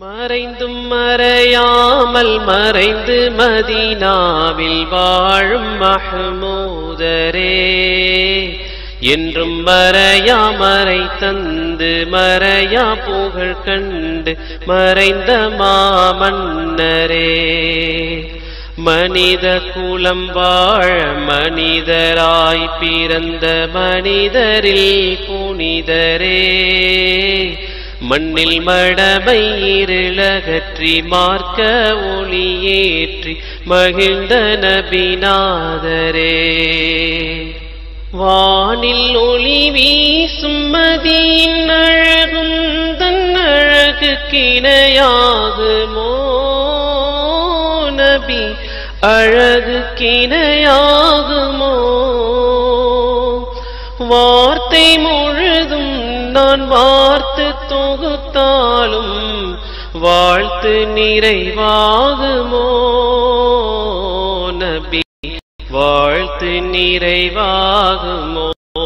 மறைந்தும் மறையாமல் மறைந்து மதீனாவில் வாழும் மஹமூதரே என்றும் மறையா மறை தந்து மறையா புகழ் கண்டு மறைந்த மாமன்னரே மனித குலம் வாழ மனிதராய் பிறந்த மனிதரில் புனிதரே மண்ணில் மடமை இருளகற்றி மார்க்க ஒளியேற்றி மகிழ்ந்த நபிநாதரே வானில் ஒளி வீசும் மதியின் அழகும் தன் அழகு கிணையாகுமோ நபி அழகு கிணையாகுமோ வார்த்தை முழுதும் நான் வார்த்து தொகுத்தாலும் வாழ்த்து நிறைவாகுமோ நபி வாழ்த்து நிறைவாகுமோ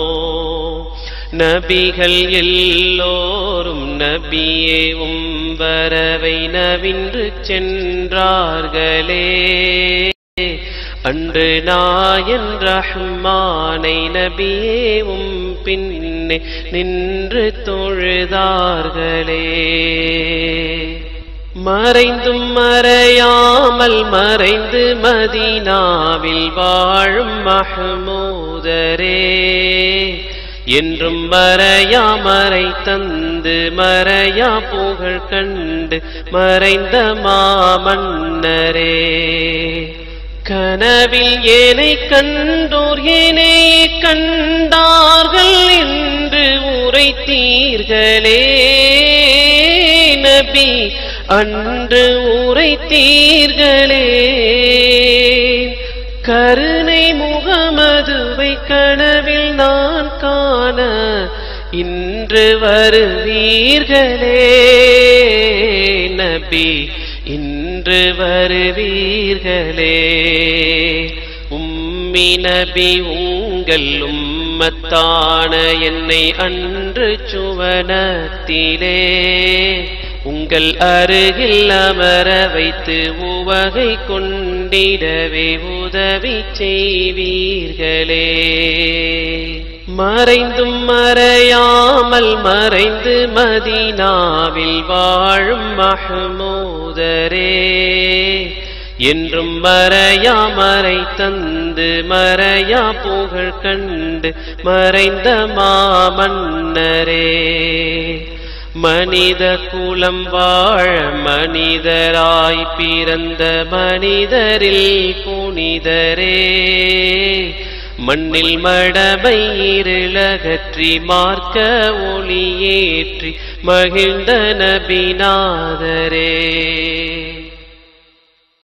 நபிகள் எல்லோரும் நபியே உம் வரவை நவின்று சென்றார்களே அன்று நாயன் ரஹ்மானை நபியே உம் பின்னே நின்று தொழுதார்களே மறைந்தும் மறையாமல் மறைந்து மதீனாவில் வாழும் மஹமூதரே என்றும் மறையா மறை தந்து மறையா புகழ் கண்டு மறைந்த மாமன்னரே கனவில் ஏனை கண்டோர் ஏனை கண்டார்கள் என்று உரைத்தீர்களே நபி அன்று உரைத்தீர்களே கருணை முகமதுவை கனவில் நான் காண இன்று வருவீர்களே நபி இன்று வருவீர்களே உம்மி நபி உங்கள் உம்மத்தான என்னை அன்று சுவனத்திலே உங்கள் அருகில் அமர வைத்து உவகை கொண்டிடவே உதவி செய்வீர்களே மறைந்தும் மறையாமல் மறைந்து மதீனாவில் வாழும் மஹமூதரே என்றும் மறையா மறை தந்து மறையா புகழ் கண்டு மறைந்த மாமன்னரே மனித குலம் வாழ மனிதராய் பிறந்த மனிதரில் புனிதரே மண்ணில் மடமை இருளகற்றி மார்க்க ஒளியேற்றி மகிழ்ந்த நபிநாதரே